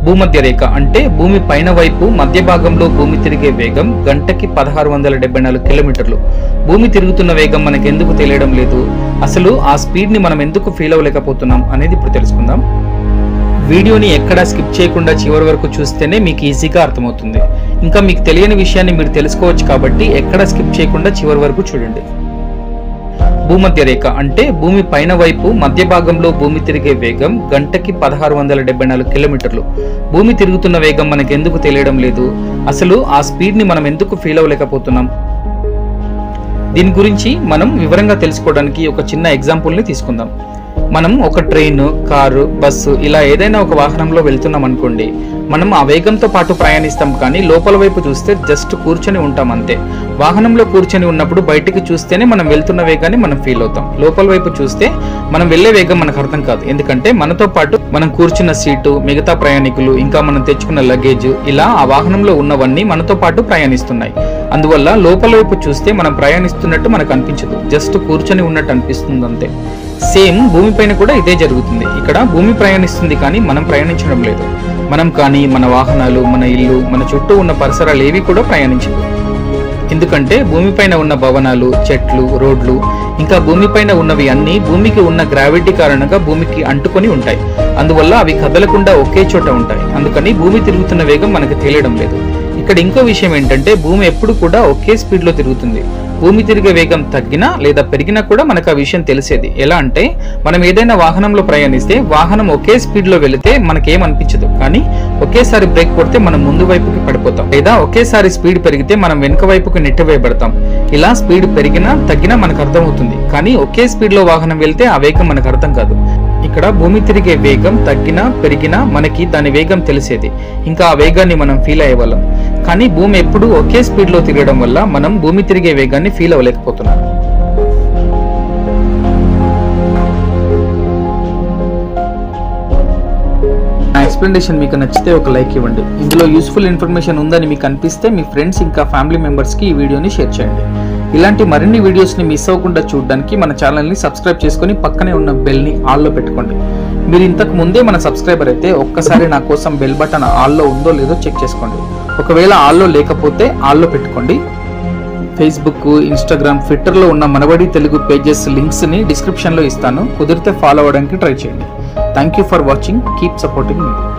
భూమధ్య రేఖ అంటే భూమి పైన వైపు మధ్య భాగంలో భూమి తిరిగే వేగం గంటకి పదహారు వందల డెబ్బై నాలుగు కిలోమీటర్లు భూమి తిరుగుతున్న వేగం మనకు ఎందుకు తెలియడం లేదు అసలు ఆ స్పీడ్ ని మనం ఎందుకు ఫీల్ అవ్వలేకపోతున్నాం అనేది ఇప్పుడు తెలుసుకుందాం వీడియోని ఎక్కడా స్కిప్ చేయకుండా చివరి వరకు చూస్తేనే మీకు ఈజీగా అర్థమవుతుంది ఇంకా మీకు తెలియని విషయాన్ని మీరు తెలుసుకోవచ్చు కాబట్టి ఎక్కడా స్కిప్ చేయకుండా చివరి వరకు చూడండి భూమధ్య రేఖ అంటే భూమి పైన వైపు మధ్య భాగంలో భూమి తిరిగే వేగం గంటకి పదహారు వందల డెబ్బై నాలుగు కిలోమీటర్లు భూమి తిరుగుతున్న వేగం మనకు ఎందుకు తెలియడం లేదు అసలు ఆ స్పీడ్ ని మనం ఎందుకు ఫీల్ అవ్వలేకపోతున్నాం దీని గురించి మనం వివరంగా తెలుసుకోవడానికి ఒక చిన్న ఎగ్జాంపుల్ ని తీసుకుందాం మనం ఒక ట్రైన్ కారు బస్సు ఇలా ఏదైనా ఒక వాహనంలో వెళ్తున్నాం అనుకోండి మనం ఆ వేగంతో పాటు ప్రయాణిస్తాం కానీ లోపల వైపు చూస్తే జస్ట్ కూర్చొని ఉంటాం అంతే వాహనంలో కూర్చొని ఉన్నప్పుడు బయటికి చూస్తేనే మనం వెళ్తున్న వేగాన్ని మనం ఫీల్ అవుతాం లోపల వైపు చూస్తే మనం వెళ్ళే వేగం మనకు అర్థం కాదు ఎందుకంటే మనతో పాటు మనం కూర్చున్న సీటు మిగతా ప్రయాణికులు ఇంకా మనం తెచ్చుకున్న లగేజ్ ఇలా ఆ వాహనంలో ఉన్నవన్నీ మనతో పాటు ప్రయాణిస్తున్నాయి అందువల్ల లోపల వైపు చూస్తే మనం ప్రయాణిస్తున్నట్టు మనకు అనిపించదు జస్ట్ కూర్చొని ఉన్నట్టు అనిపిస్తుంది అంతే సేమ్ భూమిపైన కూడా ఇదే జరుగుతుంది ఇక్కడ భూమి ప్రయాణిస్తుంది కానీ మనం ప్రయాణించడం లేదు మనం కానీ మన వాహనాలు మన ఇల్లు మన చుట్టూ ఉన్న పరిసరాలు ఏవి కూడా ప్రయాణించవు ఎందుకంటే భూమిపైన ఉన్న భవనాలు చెట్లు రోడ్లు ఇంకా భూమిపైన ఉన్నవి అన్ని భూమికి ఉన్న గ్రావిటీ కారణంగా భూమికి అంటుకొని ఉంటాయి అందువల్ల అవి కదలకుండా ఒకే చోట ఉంటాయి అందుకని భూమి తిరుగుతున్న వేగం మనకు తెలియడం లేదు ఇక్కడ ఇంకో విషయం ఏంటంటే భూమి ఎప్పుడు కూడా ఒకే స్పీడ్ లో తిరుగుతుంది భూమి తిరిగే వేగం తగ్గినా లేదా పెరిగినా కూడా మనకు ఆ విషయం తెలిసేది ఎలా అంటే మనం ఏదైనా వాహనంలో ప్రయాణిస్తే వాహనం ఒకే స్పీడ్ లో వెళితే మనకేం అనిపించదు కానీ ఒకేసారి బ్రేక్ కొడితే మనం ముందు వైపుకి పడిపోతాం లేదా ఒకేసారి స్పీడ్ పెరిగితే మనం వెనుక వైపుకి నెట్టివేయబడతాం ఇలా స్పీడ్ పెరిగినా తగ్గినా మనకు అర్థమవుతుంది కానీ ఒకే స్పీడ్ లో వాహనం వెళ్తే ఆ వేగం మనకు అర్థం కాదు ఇక్కడ భూమి తిరిగే వేగం తగ్గినా పెరిగినా మనకి దాని వేగం తెలిసేది ఇంకా ఆ వేగాన్ని మనం ఫీల్ అయ్యేవాళ్ళం కానీ భూమి ఎప్పుడు ఒకే స్పీడ్ లో తిరగడం వల్ల మనం భూమి తిరిగే వేగాన్ని ఫీల్ అవ్వలేకపోతున్నాం నా ఎక్స్ప్లెనేషన్ మీకు నచ్చితే ఒక లైక్ ఇవ్వండి ఇందులో యూస్ఫుల్ ఇన్ఫర్మేషన్ ఉందని మీకు అనిపిస్తే మీ ఫ్రెండ్స్ ఇంకా ఫ్యామిలీ మెంబర్స్కి ఈ వీడియోని షేర్ చేయండి ఇలాంటి మరిన్ని వీడియోస్ని మిస్ అవ్వకుండా చూడడానికి మన ఛానల్ని సబ్స్క్రైబ్ చేసుకొని పక్కనే ఉన్న బెల్ని ఆల్లో పెట్టుకోండి మీరు ఇంతకు ముందే మన సబ్స్క్రైబర్ అయితే ఒక్కసారి నా కోసం బెల్ బటన్ ఆల్లో ఉందో లేదో చెక్ చేసుకోండి ఒకవేళ ఆల్లో లేకపోతే ఆల్లో పెట్టుకోండి ఫేస్బుక్ ఇన్స్టాగ్రామ్ ట్విట్టర్లో ఉన్న మనబడి తెలుగు పేజెస్ లింక్స్ని డిస్క్రిప్షన్లో ఇస్తాను కుదిరితే ఫాలో అవ్వడానికి ట్రై చేయండి thank you for watching keep supporting me